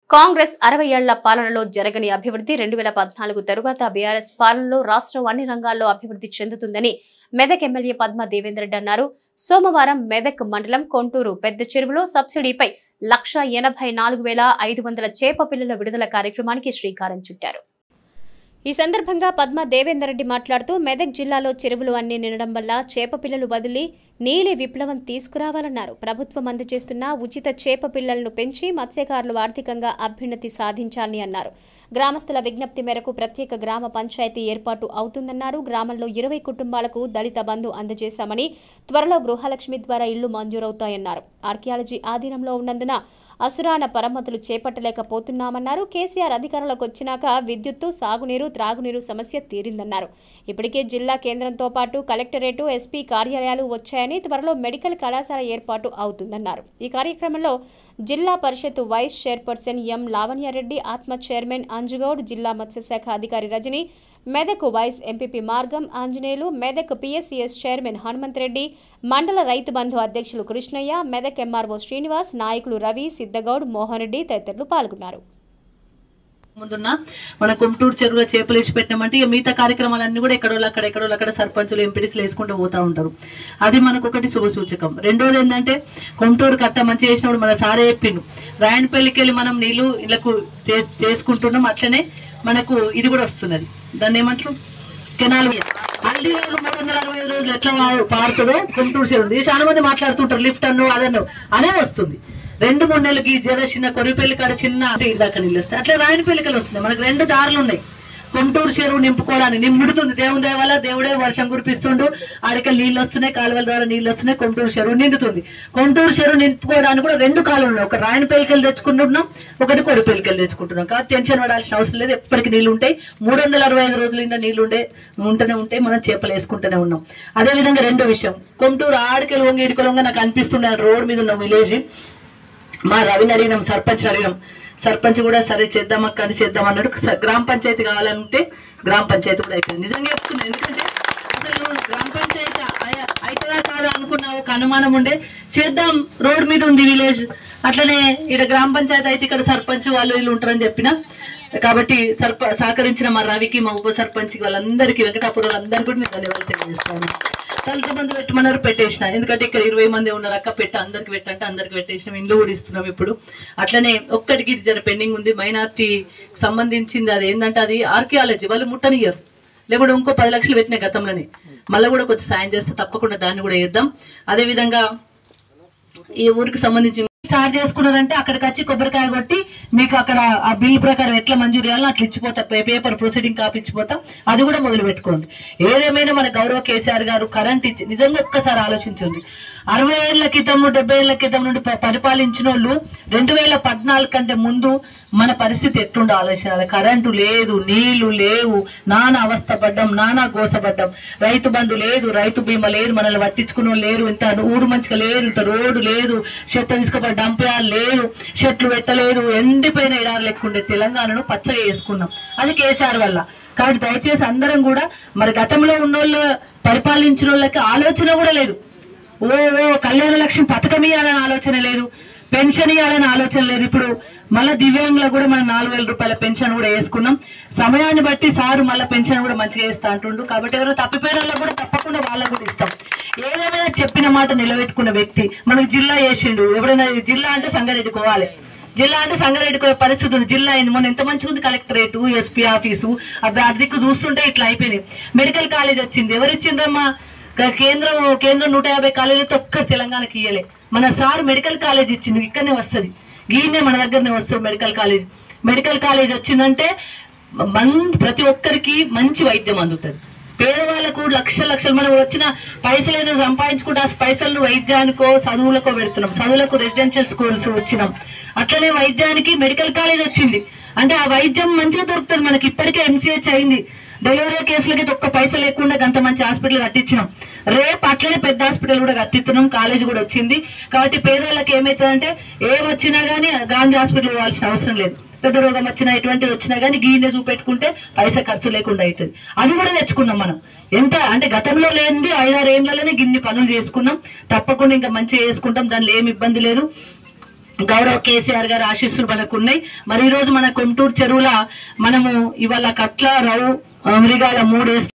కాంగ్రెస్ అరవై ఏళ్ల పాలనలో జరగని అభివృద్ధి రెండు వేల పద్నాలుగు తరువాత బీఆర్ఎస్ పాలనలో రాష్ట్రం అన్ని రంగాల్లో అభివృద్ధి చెందుతుందని మెదక్ ఎమ్మెల్యే పద్మా దేవేందర్ రెడ్డి అన్నారు సోమవారం మెదక్ మండలం కొంటూరు పెద్ద చెరువులో సబ్సిడీపై లక్ష ఎనభై నాలుగు వేల ఐదు వందల చేప పిల్లల విడుదల కార్యక్రమానికి శ్రీకారం చుట్టారు ఈ సందర్భంగా పద్మ దేవేందర్ రెడ్డి మాట్లాడుతూ మెదక్ జిల్లాలో చెరువులు అన్ని నిండడం వల్ల చేప పిల్లలు వదిలి నీలి విప్లవం తీసుకురావాలన్నారు ప్రభుత్వం అందజేస్తున్న ఉచిత చేప పిల్లలను పెంచి మత్స్యకారులు ఆర్థికంగా అభ్యున్నతి సాధించాలని అన్నారు గ్రామస్తుల విజ్ఞప్తి మేరకు ప్రత్యేక గ్రామ పంచాయతీ ఏర్పాటు అవుతుందన్నారు గ్రామంలో ఇరవై కుటుంబాలకు దళిత బంధు అందజేశామని త్వరలో గృహలక్ష్మి ద్వారా ఇళ్లు మంజూరవుతాయన్నారు ఆర్కియాలజీ ఆధీనంలో ఉన్నందున అసురాన పరమతులు చేపట్టలేకపోతున్నామన్నారు కేసీఆర్ అధికారంలోకి వచ్చినాక విద్యుత్తు సాగునీరు త్రాగునీరు సమస్య తీరిందన్నారు ఇప్పటికే జిల్లా కేంద్రంతో పాటు కలెక్టరేటు ఎస్పీ కార్యాలయాలు వచ్చాయని త్వరలో మెడికల్ కళాశాల ఏర్పాటు అవుతుందన్నారు ఈ కార్యక్రమంలో జిల్లా పరిషత్ వైస్ చైర్పర్సన్ ఎం లావణ్యారెడ్డి ఆత్మ చైర్మన్ అంజుగౌడ్ జిల్లా మత్స్యశాఖ అధికారి Rajani Medak vice MPP Margam Anjaneyulu Medak PSCS chairman Hanumanth Reddy మండల రైతు బంధు అధ్యక్షులు కృష్ణయ్య మెదక్ ఎంఆర్ఓ శ్రీనివాస్ నాయకులు రవి సిద్దగౌడ్ మోహన్ రెడ్డి తదితరులు పాల్గొన్నారు ముందున్న మన గుంటూరు చెరువులో చేపలు ఇచ్చిపెట్టినామంటే ఇక మిగతా కార్యక్రమాలన్నీ కూడా ఎక్కడో అక్కడ ఎక్కడో అక్కడ సర్పంచులు ఎంపీడీసీలు వేసుకుంటూ పోతా ఉంటారు అది మనకు ఒకటి శుభ సూచకం రెండోది ఏంటంటే గుంటూరు కట్ట మంచి చేసినప్పుడు మన సారే చెప్పిండు రాయనపల్లికి వెళ్ళి మనం నీళ్లు ఇళ్ళకు చే- చేసుకుంటున్నాం అట్లనే మనకు ఇది కూడా వస్తున్నది దాన్ని ఏమంటారు కెనాల్ అల్లి మూడు వందల అరవై ఐదు రోజులు ఎట్లా వా- పారుతుందో గుంటూరు చెరువు ఉంది. చాలా మంది మాట్లాడుతుంటారు లిఫ్ట్ అన్ను అదన్ను అనే వస్తుంది రెండు మూడు నెలలకి జర చిన్న కొరిపెల్లి కాడ చిన్న ఇంటి దాకా నీళ్ళు వస్తాయి అట్లా రాయనపల్లికలు వస్తుంది మనకు రెండు దారులు ఉన్నాయి గుంటూరు చెరువు నింపుకోవడానికి నిండుతుంది దేవుని దయ వల్ల దేవుడే వర్షం కురిపిస్తుండు ఆడికి నీళ్ళు వస్తున్నాయి కాలువల ద్వారా నీళ్ళు వస్తున్నాయి కొంటూరు చెరువు నిండుతుంది కొంటూరు చెరువు నింపుకోవడానికి కూడా రెండు కాలువలు ఉన్నాయి ఒక రాయనపల్లికెళ్ళి తెచ్చుకుంటున్నాం ఒకటి కొరిపెల్లికెళ్ళి తెచ్చుకుంటున్నాం కాబట్టి టెన్షన్ పడాల్సిన అవసరం లేదు ఎప్పటికీ నీళ్ళు ఉంటాయి మూడు వందల అరవై ఐదు రోజుల నిండా నీళ్ళు ఉండే ఉంటూనే ఉంటాయి మనం చేపలు వేసుకుంటూనే ఉన్నాం అదే విధంగా రెండో విషయం కొంటూరు ఆడికెళ్ళి వంగి ఇడికెళ్ళి వంగ నాకు అనిపిస్తుంది రోడ్ మీద ఉన్న విలేజ్ మా రవిని అడిగినాం సర్పంచ్ అడిగినాం సర్పంచ్ కూడా సరే చేద్దాం అక్క అని చేద్దాం అన్నాడు స- గ్రామ పంచాయతీ కావాలంటే గ్రామ పంచాయతీ కూడా అయిపోయింది నిజంగా చెప్తుంది ఎందుకంటే అసలు గ్రామ పంచాయతీ అయ- అవుతుందా కాదా అనుకున్న ఒక అనుమానం ఉండే చేద్దాం రోడ్ మీద ఉంది విలేజ్ అట్లనే ఇక్కడ గ్రామ పంచాయతీ అయితే ఇక్కడ సర్పంచ్ వాళ్ళు వీళ్ళు ఉంటారని చెప్పిన కాబట్టి సర్ప సహకరించిన మా రవికి మా ఉప సర్పంచ్ వాళ్ళందరికీ వెంకటాపురం వాళ్ళందరికీ కూడా నేను ధన్యవాదాలు తెలియజేస్తాను దళిత బంధు పెట్టమన్నారు పెట్టేసిన ఎందుకంటే ఇక్కడ ఇరవై మంది ఉన్నారు అక్క పెట్ట అందరికి పెట్టంటే అందరికి పెట్టేసినాం ఇండ్లు కూడా ఇస్తున్నాం ఇప్పుడు అట్లనే ఒక్కటికి ఇది జర పెండింగ్ ఉంది మైనార్టీ సంబంధించింది అది ఏంటంటే అది ఆర్కియాలజీ వాళ్ళు ముట్టనియరు లేకుంటే ఇంకో పది లక్షలు పెట్టిన గతంలోనే మళ్ళీ కూడా కొంచెం సాయం చేస్తే తప్పకుండా దాన్ని కూడా వేద్దాం అదే విధంగా ఈ ఊరికి సంబంధించి స్టార్ట్ చేసుకున్నారంటే అక్కడికి వచ్చి కొబ్బరికాయ కొట్టి మీకు అక్కడ ఆ బిల్ ప్రకారం ఎట్లా మంజూరు చేయాలో అట్లా ఇచ్చిపోతా పే- పేపర్ ప్రొసీడింగ్ కాపీ ఇచ్చిపోతా అది కూడా మొదలు పెట్టుకోండి ఏదేమైనా మన గౌరవ కేసీఆర్ గారు కరెంట్ ఇచ్చి నిజంగా ఒక్కసారి ఆలోచించండి అరవై ఏళ్ల క్రితం డెబ్బై ఏళ్ల క్రితం నుండి ప- పరిపాలించిన వాళ్ళు రెండు వేల పద్నాలుగు కంటే ముందు మన పరిస్థితి ఎట్లుండో ఆలోచన కరెంటు లేదు నీళ్లు లేవు నానా అవస్థ పడ్డం నానా గోసపడ్డం రైతు బంధు లేదు రైతు బీమా లేదు మనల్ని పట్టించుకున్న లేరు ఇంత ఊరు మంచిగా లేరు ఇంత రోడ్డు లేదు చెత్త తీసుకుపోయి డంపయాలు లేదు చెట్లు పెట్టలేదు ఎండిపోయిన ఎడారు లెక్కుండే తెలంగాణను పచ్చగా చేసుకున్నాం అది కేసీఆర్ వల్ల కాబట్టి దయచేసి అందరం కూడా మరి గతంలో ఉన్నోళ్ళు పరిపాలించిన వాళ్ళకి ఆలోచన కూడా లేదు ఓ ఓ కళ్యాణ లక్ష్మి పథకం ఇవ్వాలని ఆలోచన లేదు పెన్షన్ ఇవ్వాలని ఆలోచన లేదు ఇప్పుడు మళ్ళీ దివ్యాంగులకు కూడా మనం నాలుగు వేల రూపాయల పెన్షన్ కూడా వేసుకున్నాం సమయాన్ని బట్టి సారు మళ్ళీ పెన్షన్ కూడా మంచిగా వేస్తా అంటుండు కాబట్టి ఎవరు తప్పిపోయిన వాళ్ళకు కూడా తప్పకుండా వాళ్ళకు కూడా ఇస్తాం ఏదేమైనా చెప్పిన మాట నిలబెట్టుకున్న వ్యక్తి మనకు జిల్లా చేసిండు ఎవరైనా జిల్లా అంటే సంగారెడ్డి పోవాలి జిల్లా అంటే సంగారెడ్డికి పోయే పరిస్థితి ఉంది జిల్లా అయింది మొన్న ఎంత మంచిగా ఉంది కలెక్టరేట్ ఎస్పీ ఆఫీసు అది ఆ దిక్కు చూస్తుంటే ఇట్లా అయిపోయినాయి మెడికల్ కాలేజ్ వచ్చింది ఎవరు ఇచ్చిందమ్మా క- కేంద్రం కేంద్రం నూట యాభై కాలేజీతో ఒక్క తెలంగాణకి ఇయ్యలే మన సార్ మెడికల్ కాలేజ్ ఇచ్చింది ఇక్కడనే వస్తుంది ఈయనే మన దగ్గరనే వస్తుంది మెడికల్ కాలేజ్ మెడికల్ కాలేజ్ వచ్చిందంటే మన్ ప్రతి ఒక్కరికి మంచి వైద్యం అందుతుంది పేదవాళ్ళకు లక్ష లక్షలు మనం వచ్చిన పైసలు ఏదో సంపాదించుకుంటే ఆ పైసలు వైద్యానికో చదువులకో పెడుతున్నాం చదువులకు రెసిడెన్షియల్ స్కూల్స్ వచ్చినాం అట్లనే వైద్యానికి మెడికల్ కాలేజ్ వచ్చింది అంటే ఆ వైద్యం మంచిగా దొరుకుతుంది మనకి ఇప్పటికే ఎంసీహెచ్ అయింది డెలివరీ కేసులకి ఒక్క పైస లేకుండా అంత మంచి హాస్పిటల్ కట్టించినాం రేపు అట్లనే పెద్ద హాస్పిటల్ కూడా కట్టిస్తున్నాం కాలేజ్ కూడా వచ్చింది కాబట్టి పేదవాళ్ళకి ఏమవుతుందంటే ఏం వచ్చినా గానీ గాంధీ హాస్పిటల్ పోవాల్సిన అవసరం లేదు పెద్ద రోగం వచ్చినా ఎటువంటిది వచ్చినా గానీ గీనే చూపెట్టుకుంటే పైసా ఖర్చు లేకుండా అవుతుంది అది కూడా తెచ్చుకున్నాం మనం ఎంత అంటే గతంలో లేనిది ఐదారు ఏళ్ళలోనే గిన్ని పనులు చేసుకున్నాం తప్పకుండా ఇంకా మంచిగా చేసుకుంటాం దానిలో ఏమి ఇబ్బంది లేదు గౌరవ్ కేసీఆర్ గారి ఆశీస్సులు మనకు ఉన్నాయి మరి ఈ రోజు మన కొంటూరు చెరువుల మనము ఇవాళ కట్ల రవు ఆ, మృగాల మూడు